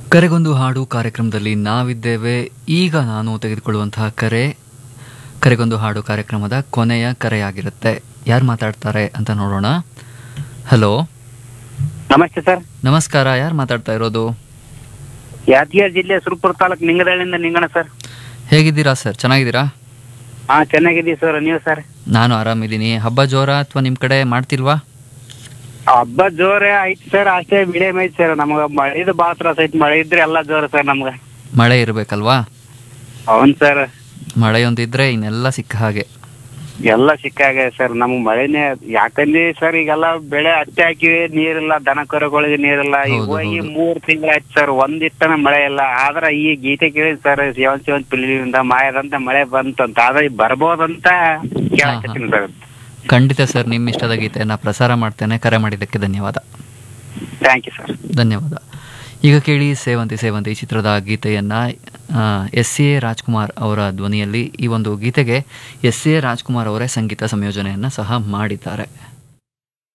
ಕರೆಗೊಂದು ಹಾಡು ಕಾರ್ಯಕ್ರಮದಲ್ಲಿ ನಾವಿದ್ದೇವೆ ಈಗ ನಾನು ತೆಗೆದುಕೊಳ್ಳುವಂತಹ ಕರೆ ಕರೆಗೊಂದು ಹಾಡು ಕಾರ್ಯಕ್ರಮದ ಕೊನೆಯ ಕರೆಯಾಗಿರುತ್ತೆ ಯಾರು ಮಾತಾಡ್ತಾರೆ ಅಂತ ನೋಡೋಣ ಹಲೋ ನಮಸ್ತೆ ಸರ್ ನಮಸ್ಕಾರ ಯಾರು ಮಾತಾಡ್ತಾ ಇರೋದು ಯಾದಗಿರಿ ಜಿಲ್ಲೆ ಸುರಪುರ ತಾಲೂಕು ನಿಂಗದಳ್ಳಿಯಿಂದ ನಿಂಗಣ ಸರ್ ಹೇಗಿದ್ದೀರಾ ಸರ್ ಚೆನ್ನಾಗಿದ್ದೀರಾ ಹಾ ಚೆನ್ನಾಗಿದ್ದೀವಿ ಸರ್ ನೀವು ಸರ್ ನಾನು ಆರಾಮಿದ್ದೀನಿ ಹಬ್ಬ ಜೋರ ಅಥವಾ ನಿಮ್ಮ ಕಡೆ ಮಾಡ್ತಿಲ್ವಾ ಹಬ್ಬ ಜೋರೇ ಐತಿ ಸರ್ ಅಷ್ಟೇ ಮೀಡಿಯಂ ಐತಿ ಸರ್ ನಮ್ಗ ಮಳೆದು ಭಾಳ ತ್ರಾಸ ಐತಿ ಮಳೆ ಇದ್ರೆ ಎಲ್ಲ ಜೋರ ಸರ್ ನಮ್ಗ ಮಳೆ ಇರಬೇಕಲ್ವಾ అవును ಸರ್ ಮಳೆಯೊಂದಿದ್ರೆ ಇನ್ನೆಲ್ಲ ಸಿಕ್ಕ ಹಾಗೆ ಎಲ್ಲ ಸಿಕ್ಕಾಗ ಸರ್ ನಮ್ಗ್ ಮಳೆನೇ ಯಾಕಂದ್ರೆ ಸರ್ ಈಗೆಲ್ಲ ಬೆಳೆ ಹತ್ತಿ ಹಾಕಿವಿ ನೀರಿಲ್ಲ ದನ ಕರುಗಳಿಗೆ ನೀರಿಲ್ಲ ಈಗ ಹೌದು, ಹೋಗಿ ಹೌದು. ಮೂರ್ ತಿಂಗಳಾಯ್ತು ಸರ್ ಒಂದಿಟ್ಟನ ಮಳೆ ಇಲ್ಲ ಆದ್ರ ಈ ಗೀತೆ ಕೇಳಿದ್ ಸರ್ ಸೇವನ್ ಸೇವನ್ ಪಿಲಿಯಿಂದ ಮಾಯದಂತ ಮಳೆ ಬಂತಂತ ಆದ್ರೆ ಈಗ ಬರ್ಬೋದಂತ ಕೇಳಕತ್ತೀನಿ ಸರ್ ಖಂಡಿತ ಸರ್ ನಿಮ್ಮ ಇಷ್ಟದ ಗೀತೆಯನ್ನು ಪ್ರಸಾರ ಮಾಡ್ತೇನೆ ಕರೆ ಮಾಡಿದ್ದಕ್ಕೆ ಧನ್ಯವಾದ ಥ್ಯಾಂಕ್ ಯು ಸರ್ ಧನ್ಯವಾದ ಈಗ ಕೇಳಿ ಸೇವಂತಿ ಸೇವಂತಿ ಚಿತ್ರದ ಗೀತೆಯನ್ನ ಎಸ್ ಎ ರಾಜ್ಕುಮಾರ್ ಅವರ ಧ್ವನಿಯಲ್ಲಿ ಈ ಒಂದು ಗೀತೆಗೆ ಎಸ್ ಎ ರಾಜ್ಕುಮಾರ್ ಅವರೇ ಸಂಗೀತ ಸಂಯೋಜನೆಯನ್ನು ಸಹ ಮಾಡಿದ್ದಾರೆ